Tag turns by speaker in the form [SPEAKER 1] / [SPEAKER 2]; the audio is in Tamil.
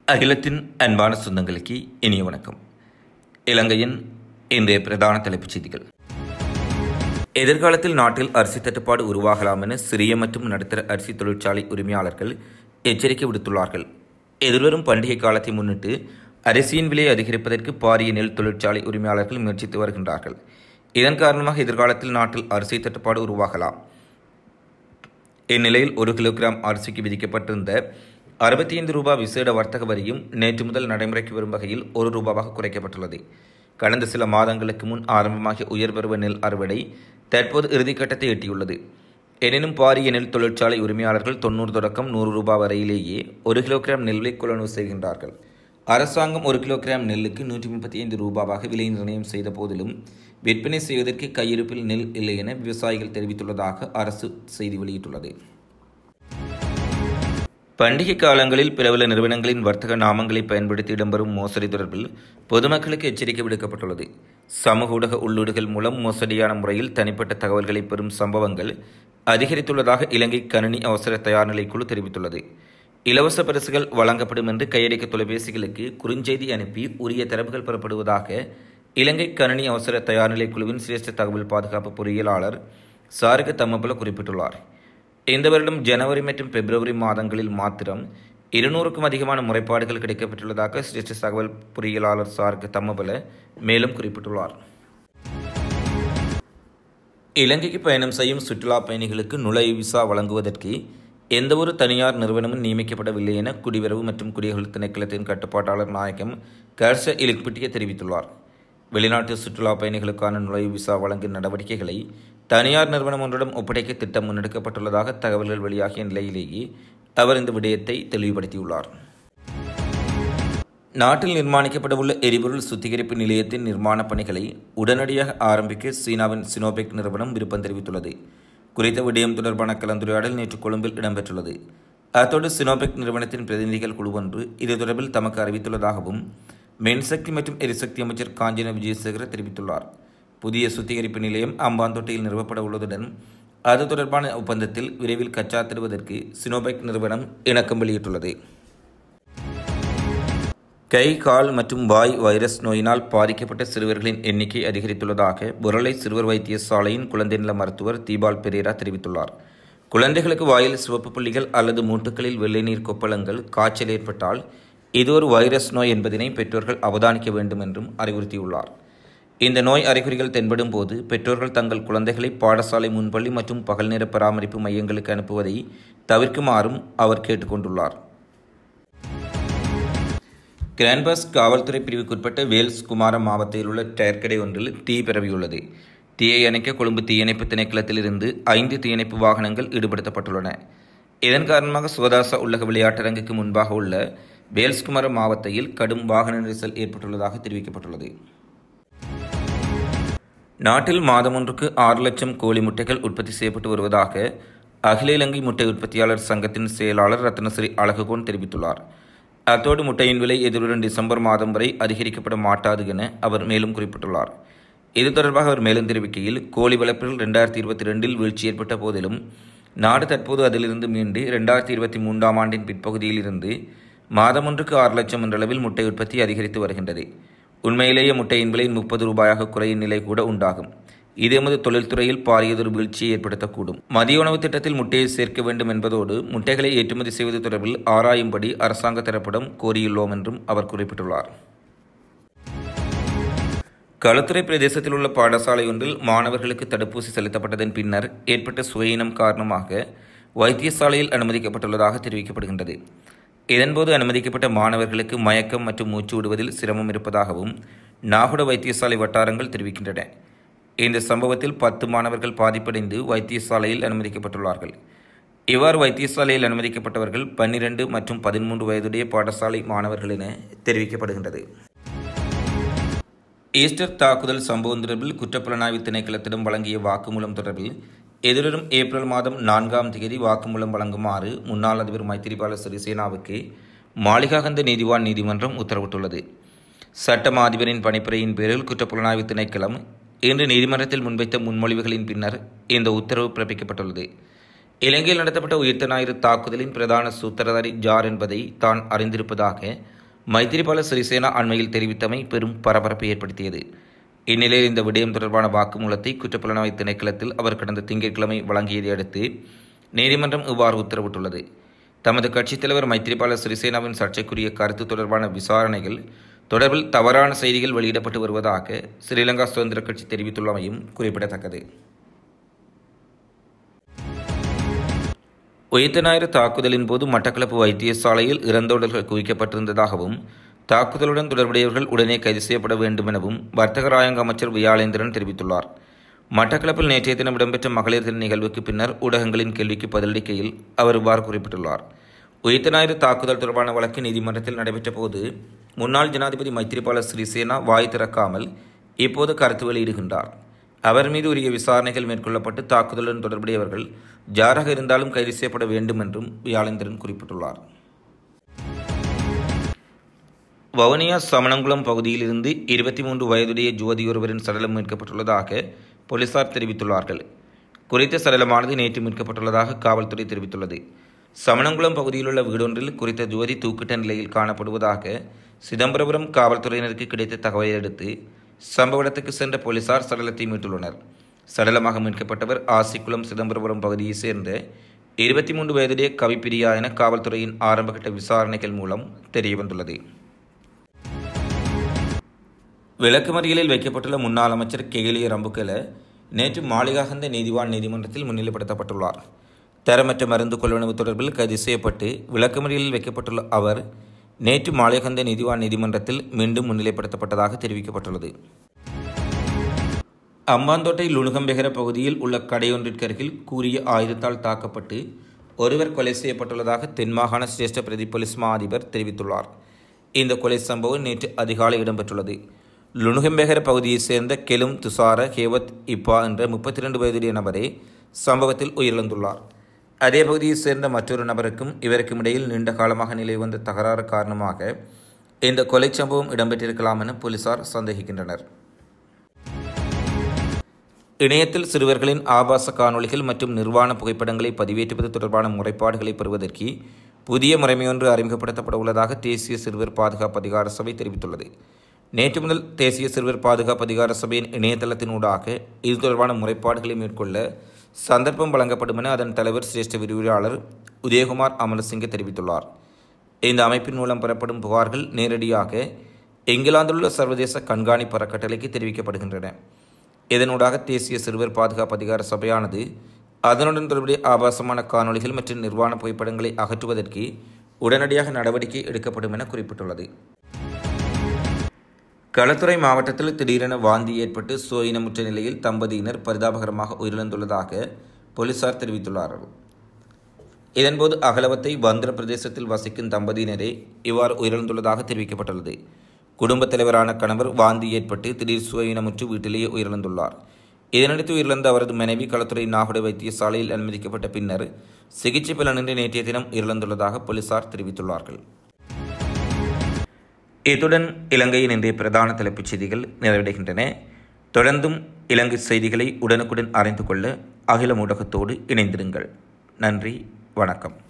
[SPEAKER 1] அகிலத்தின் அன்பான சொந்தங்களுக்கு இனிய வணக்கம் இலங்கையின் இன்றைய பிரதான தலைப்புச் செய்திகள் எதிர்காலத்தில் நாட்டில் அரிசி தட்டுப்பாடு உருவாகலாம் என சிறிய மற்றும் நடுத்தர அரிசி தொழிற்சாலை உரிமையாளர்கள் எச்சரிக்கை விடுத்துள்ளார்கள் எதிர்வரும் பண்டிகை காலத்தை முன்னிட்டு அரிசியின் விலையை அதிகரிப்பதற்கு பாரிய நெல் தொழிற்சாலை உரிமையாளர்கள் முயற்சித்து வருகின்றார்கள் இதன் காரணமாக எதிர்காலத்தில் நாட்டில் அரிசி தட்டுப்பாடு உருவாகலாம் இந்நிலையில் ஒரு கிலோகிராம் அரிசிக்கு விதிக்கப்பட்டிருந்த அறுபத்தி ஐந்து ரூபாய் விசேட வர்த்தக வரியும் நேற்று முதல் நடைமுறைக்கு வரும் வகையில் ஒரு ரூபாவாக குறைக்கப்பட்டுள்ளது கடந்த சில மாதங்களுக்கு முன் ஆரம்பமாகிய உயர்பருவ நெல் அறுவடை தற்போது இறுதிக்கட்டத்தை எட்டியுள்ளது எனினும் பாரிய நெல் தொழிற்சாலை உரிமையாளர்கள் தொண்ணூறு தொடக்கம் நூறு ரூபாய் வரையிலேயே ஒரு கிலோகிராம் நெல்லை கொள்ளளவு செய்கின்றார்கள் அரசாங்கம் ஒரு கிலோகிராம் நெல்லுக்கு நூற்றி முப்பத்தி ஐந்து ரூபாவாக விலை நிர்ணயம் செய்த போதிலும் விற்பனை செய்வதற்கு கையிருப்பில் நெல் இல்லை என விவசாயிகள் தெரிவித்துள்ளதாக அரசு செய்தி வெளியிட்டுள்ளது பண்டிகை காலங்களில் பிரபல நிறுவனங்களின் வர்த்தக நாமங்களை பயன்படுத்தி இடம்பெறும் மோசடி தொடர்பில் பொதுமக்களுக்கு எச்சரிக்கை விடுக்கப்பட்டுள்ளது சமூக ஊடக உள்ளீடுகள் மூலம் மோசடியான முறையில் தனிப்பட்ட தகவல்களை பெறும் சம்பவங்கள் அதிகரித்துள்ளதாக இலங்கை கணினி அவசர தயார்நிலை குழு தெரிவித்துள்ளது இலவச பரிசுகள் வழங்கப்படும் என்று கையடிக்க தொலைபேசிகளுக்கு குறுஞ்செய்தி அனுப்பி உரிய தரவுகள் பெறப்படுவதாக இலங்கை கணினி அவசர தயார்நிலை குழுவின் சிரேஷ்ட தகவல் பாதுகாப்பு பொறியியலாளர் சாருக தம்மபல குறிப்பிட்டுள்ளார் இந்த வருடம் ஜனவரி மற்றும் பிப்ரவரி மாதங்களில் மாத்திரம் இருநூறுக்கும் அதிகமான முறைப்பாடுகள் கிடைக்கப்பட்டுள்ளதாக சிரேஷ்ட தகவல் பொறியியலாளர் சாருக்கு தம்மபல மேலும் குறிப்பிட்டுள்ளார் இலங்கைக்கு பயணம் செய்யும் சுற்றுலா பயணிகளுக்கு நுழைவு விசா வழங்குவதற்கு எந்தவொரு தனியார் நிறுவனமும் நியமிக்கப்படவில்லை என குடிவரவு மற்றும் குடியகல் திணைக்களத்தின் கட்டுப்பாட்டாளர் நாயகம் கர்ஷ இலிக்பிட்டிய தெரிவித்துள்ளார் வெளிநாட்டு சுற்றுலா பயணிகளுக்கான நுழைவு விசா வழங்கும் நடவடிக்கைகளை தனியார் நிறுவனம் ஒன்றிடம் ஒப்படைக்க திட்டம் முன்னெடுக்கப்பட்டுள்ளதாக தகவல்கள் வெளியாகிய நிலையிலேயே அவர் இந்த விடயத்தை தெளிவுபடுத்தியுள்ளார் நாட்டில் நிர்மாணிக்கப்படவுள்ள எரிபொருள் சுத்திகரிப்பு நிலையத்தின் நிர்மாணப் பணிகளை உடனடியாக ஆரம்பிக்க சீனாவின் சினோபெக் நிறுவனம் விருப்பம் தெரிவித்துள்ளது குறித்த விடயம் தொடர்பான கலந்துரையாடல் நேற்று கொழும்பில் இடம்பெற்றுள்ளது அத்தோடு சினோபெக் நிறுவனத்தின் பிரதிநிதிகள் குழு ஒன்று இது தொடர்பில் தமக்கு அறிவித்துள்ளதாகவும் மின்சக்தி மற்றும் எரிசக்தி அமைச்சர் காஞ்சன விஜயசேகர தெரிவித்துள்ளார் புதிய சுத்திகரிப்பு நிலையம் அம்பாந்தோட்டையில் நிறுவப்பட உள்ளதுடன் அது தொடர்பான ஒப்பந்தத்தில் விரைவில் கச்சா தருவதற்கு சினோபெக் நிறுவனம் இணக்கம் வெளியிட்டுள்ளது கை கால் மற்றும் வாய் வைரஸ் நோயினால் பாதிக்கப்பட்ட சிறுவர்களின் எண்ணிக்கை அதிகரித்துள்ளதாக புரளை சிறுவர் வைத்தியசாலையின் குழந்தை நல மருத்துவர் தீபால் பெரேரா தெரிவித்துள்ளார் குழந்தைகளுக்கு வாயில் சிவப்பு புள்ளிகள் அல்லது மூட்டுகளில் வெள்ளை நீர் கொப்பளங்கள் காய்ச்சல் ஏற்பட்டால் இது ஒரு வைரஸ் நோய் என்பதனை பெற்றோர்கள் அவதானிக்க வேண்டும் என்றும் அறிவுறுத்தியுள்ளார் இந்த நோய் அறிகுறிகள் தென்படும் போது பெற்றோர்கள் தங்கள் குழந்தைகளை பாடசாலை முன்பள்ளி மற்றும் பகல் நேர பராமரிப்பு மையங்களுக்கு அனுப்புவதை தவிர்க்குமாறும் அவர் கேட்டுக்கொண்டுள்ளார் கிரான்பஸ் காவல்துறை பிரிவுக்குட்பட்ட வேல்ஸ் குமார மாவட்டத்தில் உள்ள டயர் கடை ஒன்றில் தீ பரவியுள்ளது தீயை அணைக்க கொழும்பு தீயணைப்பு திணைக்களத்திலிருந்து ஐந்து தீயணைப்பு வாகனங்கள் ஈடுபடுத்தப்பட்டுள்ளன இதன் காரணமாக சுகதாச உள்ளக விளையாட்டரங்குக்கு முன்பாக உள்ள வேல்ஸ்குமார மாவட்டத்தில் கடும் வாகன நெரிசல் ஏற்பட்டுள்ளதாக தெரிவிக்கப்பட்டுள்ளது நாட்டில் மாதம் ஒன்றுக்கு ஆறு லட்சம் கோழி முட்டைகள் உற்பத்தி செய்யப்பட்டு வருவதாக அகில இலங்கை முட்டை உற்பத்தியாளர் சங்கத்தின் செயலாளர் ரத்னஸ்ரீ அழகுகோன் தெரிவித்துள்ளார் அத்தோடு முட்டையின் விலை எதிர்வரும் டிசம்பர் மாதம் வரை அதிகரிக்கப்பட மாட்டாது என அவர் மேலும் குறிப்பிட்டுள்ளார் இது தொடர்பாக அவர் மேலும் தெரிவிக்கையில் கோழி வளர்ப்பில் ரெண்டாயிரத்தி இருபத்தி ரெண்டில் வீழ்ச்சி ஏற்பட்ட போதிலும் நாடு தற்போது அதிலிருந்து மீண்டு ரெண்டாயிரத்தி இருபத்தி மூன்றாம் ஆண்டின் பிற்பகுதியில் இருந்து மாதம் ஒன்றுக்கு ஆறு லட்சம் என்ற அளவில் முட்டை உற்பத்தி அதிகரித்து வருகின்றது உண்மையிலேயே முட்டையின் விலை முப்பது ரூபாயாக குறையும் நிலை கூட உண்டாகும் இது எமது தொழில்துறையில் பாரியதொரு வீழ்ச்சியை ஏற்படுத்தக்கூடும் மதிய உணவு திட்டத்தில் முட்டையை சேர்க்க வேண்டும் என்பதோடு முட்டைகளை ஏற்றுமதி செய்வது தொடர்பில் ஆராயும்படி அரசாங்க தரப்பிடம் கோரியுள்ளோம் என்றும் அவர் குறிப்பிட்டுள்ளார் களுத்துறை பிரதேசத்தில் உள்ள பாடசாலை ஒன்றில் மாணவர்களுக்கு தடுப்பூசி செலுத்தப்பட்டதன் பின்னர் ஏற்பட்ட சுயினம் காரணமாக வைத்தியசாலையில் அனுமதிக்கப்பட்டுள்ளதாக தெரிவிக்கப்படுகின்றது இதன்போது அனுமதிக்கப்பட்ட மாணவர்களுக்கு மயக்கம் மற்றும் மூச்சு விடுவதில் சிரமம் இருப்பதாகவும் நாகுட வைத்தியசாலை வட்டாரங்கள் தெரிவிக்கின்றன இந்த சம்பவத்தில் பத்து மாணவர்கள் பாதிப்படைந்து வைத்தியசாலையில் அனுமதிக்கப்பட்டுள்ளார்கள் இவ்வாறு வைத்தியசாலையில் அனுமதிக்கப்பட்டவர்கள் பன்னிரண்டு மற்றும் பதிமூன்று வயதுடைய பாடசாலை மாணவர்கள் என தெரிவிக்கப்படுகின்றது ஈஸ்டர் தாக்குதல் சம்பவம் தொடர்பில் குற்றப்புலனாய்வு திணைக்களத்திடம் வழங்கிய வாக்குமூலம் தொடர்பில் எதிர்வரும் ஏப்ரல் மாதம் நான்காம் தேதி வாக்குமூலம் வழங்குமாறு முன்னாள் அதிபர் மைத்திரிபால சிறிசேனாவுக்கு மாளிகாகந்த நீதிவான் நீதிமன்றம் உத்தரவிட்டுள்ளது சட்டம் அதிபரின் பணிப்புரையின் பேரில் குற்றப்புலனாய்வு திணைக்களம் இன்று நீதிமன்றத்தில் முன்வைத்த முன்மொழிவுகளின் பின்னர் இந்த உத்தரவு பிறப்பிக்கப்பட்டுள்ளது இலங்கையில் நடத்தப்பட்ட உயிர்த்த ஞாயிறு தாக்குதலின் பிரதான சூத்திரதாரி ஜார் என்பதை தான் அறிந்திருப்பதாக மைத்திரிபால சிறிசேனா அண்மையில் தெரிவித்தமை பெரும் பரபரப்பை ஏற்படுத்தியது இந்நிலையில் இந்த விடயம் தொடர்பான வாக்குமூலத்தை குற்றப்புலனாய்வு திணைக்களத்தில் அவர் கடந்த திங்கட்கிழமை வழங்கியதை அடுத்து நீதிமன்றம் இவ்வாறு உத்தரவிட்டுள்ளது தமது கட்சித் தலைவர் மைத்திரிபால சிறிசேனாவின் சர்ச்சைக்குரிய கருத்து தொடர்பான விசாரணைகள் தொடர்பில் தவறான செய்திகள் வெளியிடப்பட்டு வருவதாக ஸ்ரீலங்கா சுதந்திர கட்சி தெரிவித்துள்ளமையும் குறிப்பிடத்தக்கது உயிர்த்த ஞாயிறு தாக்குதலின் போது மட்டக்களப்பு வைத்தியசாலையில் இறந்தோடர்கள் குவிக்கப்பட்டிருந்ததாகவும் தாக்குதலுடன் தொடர்புடையவர்கள் உடனே கைது செய்யப்பட வேண்டும் எனவும் வர்த்தக ராயங்க அமைச்சர் வியாளேந்திரன் தெரிவித்துள்ளார் மட்டக்களப்பில் நேற்றைய தினம் இடம்பெற்ற மகளிர் தின நிகழ்வுக்கு பின்னர் ஊடகங்களின் கேள்விக்கு பதிலளிக்கையில் அவர் இவ்வாறு குறிப்பிட்டுள்ளார் உயிர்த்த ஞாயிறு தாக்குதல் தொடர்பான வழக்கு நீதிமன்றத்தில் நடைபெற்ற போது முன்னாள் ஜனாதிபதி மைத்திரிபால சிறிசேனா வாய் திறக்காமல் இப்போது கருத்து வெளியிடுகின்றார் அவர் மீது உரிய விசாரணைகள் மேற்கொள்ளப்பட்டு தாக்குதலுடன் தொடர்புடையவர்கள் ஜாராக இருந்தாலும் கைது செய்யப்பட வேண்டும் என்றும் வியாழேந்திரன் குறிப்பிட்டுள்ளார் வவுனியா சமணங்குளம் பகுதியிலிருந்து இருபத்தி மூன்று வயதுடைய ஜோதியொருவரின் சடலம் மீட்கப்பட்டுள்ளதாக போலீசார் தெரிவித்துள்ளார்கள் குறித்த சடலமானது நேற்று மீட்கப்பட்டுள்ளதாக காவல்துறை தெரிவித்துள்ளது சமணங்குளம் பகுதியிலுள்ள வீடொன்றில் குறித்த ஜோதி தூக்கிட்ட நிலையில் காணப்படுவதாக சிதம்பரபுரம் காவல்துறையினருக்கு கிடைத்த தகவலை அடுத்து சம்பவ இடத்துக்கு சென்ற போலீசார் சடலத்தை மீட்டுள்ளனர் சடலமாக மீட்கப்பட்டவர் ஆசிக்குளம் சிதம்பரபுரம் பகுதியைச் சேர்ந்த இருபத்தி மூன்று வயதுடைய கவிப்பிரியா என காவல்துறையின் ஆரம்பகட்ட விசாரணைகள் மூலம் தெரியவந்துள்ளது விளக்குமறியலில் வைக்கப்பட்டுள்ள முன்னாள் அமைச்சர் கெகிலிய ரம்புக்கல நேற்று மாளிகாகந்த நீதிவான் நீதிமன்றத்தில் முன்னிலைப்படுத்தப்பட்டுள்ளார் தரமற்ற மருந்து கொள்வனவு தொடர்பில் கைது செய்யப்பட்டு விளக்குமறியலில் வைக்கப்பட்டுள்ள அவர் நேற்று மாளிகந்த நீதிவான் நீதிமன்றத்தில் மீண்டும் முன்னிலைப்படுத்தப்பட்டதாக தெரிவிக்கப்பட்டுள்ளது அம்பாந்தோட்டை லுணுகம்பெகர பகுதியில் உள்ள கடையொன்றிற்கு அருகில் கூறிய ஆயுதத்தால் தாக்கப்பட்டு ஒருவர் கொலை செய்யப்பட்டுள்ளதாக தென்மாகாண சிரேஷ்ட பிரதி போலீஸ் மா அதிபர் தெரிவித்துள்ளார் இந்த கொலை சம்பவம் நேற்று அதிகாலை இடம்பெற்றுள்ளது லுணுகம்பெகர பகுதியைச் சேர்ந்த கெலும் துசார ஹேவத் இப்பா என்ற முப்பத்தி ரெண்டு வயதுடைய நபரே சம்பவத்தில் உயிரிழந்துள்ளார் அதே பகுதியைச் சேர்ந்த மற்றொரு நபருக்கும் இவருக்கும் இடையில் நீண்ட காலமாக நிலை வந்த தகராறு காரணமாக இந்த கொலை சம்பவம் இடம்பெற்றிருக்கலாம் என போலீசார் சந்தேகிக்கின்றனர் இணையத்தில் சிறுவர்களின் ஆபாச காணொளிகள் மற்றும் நிர்வாண புகைப்படங்களை பதிவேற்றுவது தொடர்பான முறைப்பாடுகளை பெறுவதற்கு புதிய முறைமையொன்று அறிமுகப்படுத்தப்பட உள்ளதாக தேசிய சிறுவர் பாதுகாப்பு அதிகார சபை தெரிவித்துள்ளது நேற்று முதல் தேசிய சிறுவர் பாதுகாப்பு அதிகார சபையின் இணையதளத்தினூடாக இது தொடர்பான முறைப்பாடுகளை மேற்கொள்ள சந்தர்ப்பம் வழங்கப்படும் என அதன் தலைவர் சிரேஷ்ட விரிவுரையாளர் உதயகுமார் அமரசிங்க தெரிவித்துள்ளார் இந்த அமைப்பின் மூலம் பெறப்படும் புகார்கள் நேரடியாக இங்கிலாந்திலுள்ள சர்வதேச கண்காணிப்பு அறக்கட்டளைக்கு தெரிவிக்கப்படுகின்றன இதனூடாக தேசிய சிறுவர் பாதுகாப்பு அதிகார சபையானது அதனுடன் தொடர்புடைய ஆபாசமான காணொளிகள் மற்றும் நிர்வாண புகைப்படங்களை அகற்றுவதற்கு உடனடியாக நடவடிக்கை எடுக்கப்படும் என குறிப்பிட்டுள்ளது களத்துறை மாவட்டத்தில் திடீரென வாந்தி ஏற்பட்டு சோயினமுற்ற நிலையில் தம்பதியினர் பரிதாபகரமாக உயிரிழந்துள்ளதாக போலீசார் தெரிவித்துள்ளார்கள் இதன்போது அகலவத்தை வந்திர பிரதேசத்தில் வசிக்கும் தம்பதியினரே இவ்வாறு உயிரிழந்துள்ளதாக தெரிவிக்கப்பட்டுள்ளது குடும்பத் தலைவரான கணவர் வாந்தி ஏற்பட்டு திடீர் சுயினமுற்று வீட்டிலேயே உயிரிழந்துள்ளார் இதனடுத்து உயிரிழந்த அவரது மனைவி களத்துறை நாகுடை வைத்தியசாலையில் அனுமதிக்கப்பட்ட பின்னர் சிகிச்சை பலனின்றி நேற்றைய தினம் உயிரிழந்துள்ளதாக போலீசார் தெரிவித்துள்ளார்கள் இத்துடன் இலங்கையின் இன்றைய பிரதான தலைப்புச் செய்திகள் நிறைவடைகின்றன தொடர்ந்தும் இலங்கை செய்திகளை உடனுக்குடன் அறிந்து கொள்ள அகில ஊடகத்தோடு இணைந்திருங்கள் நன்றி வணக்கம்